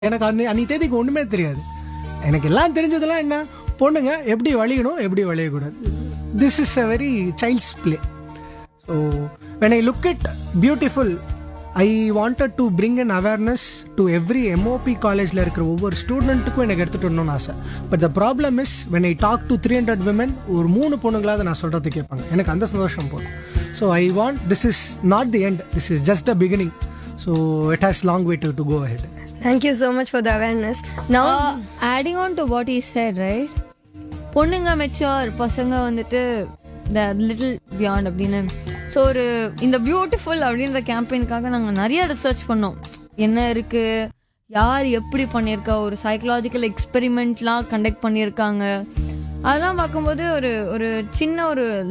எனக்கு அன்னி அன்னி தேதிக்கு ஒண்ணுமே தெரியாது எனக்கு எல்லாம் தெரிஞ்சதெல்லாம் என்ன பொண்ணுங்க எப்படி வழியணும் எப்படி வழியக்கூடாது this is a very child's play so when I look it beautiful I wanted to bring an awareness to every MOP காலேஜில் இருக்கிற ஒவ்வொரு ஸ்டூடெண்ட்டுக்கும் எனக்கு எடுத்துகிட்டு வரணும்னு ஆசை but the problem is when I talk to three hundred women ஒரு மூணு பொண்ணுங்களாவது நான் சொல்கிறது கேட்பாங்க எனக்கு அந்த சந்தோஷம் போதும் so I want this is not the end this is just the beginning so it has long way to to go ahead Thank you so much for the awareness. Now, adding on to what is said right பொண்ணுங்க mature பசங்க வந்துட்டு the little beyond அப்படின்னு so ஒரு இந்த beautiful அப்படின்ற கேம்பெயினுக்காக நாங்கள் நிறைய research பண்ணோம் என்ன இருக்கு யார் எப்படி பண்ணியிருக்கா ஒரு சைக்கலாஜிக்கல் எக்ஸ்பெரிமெண்ட்லாம் கண்டக்ட் பண்ணியிருக்காங்க அதெல்லாம் பார்க்கும்போது ஒரு ஒரு சின்ன ஒரு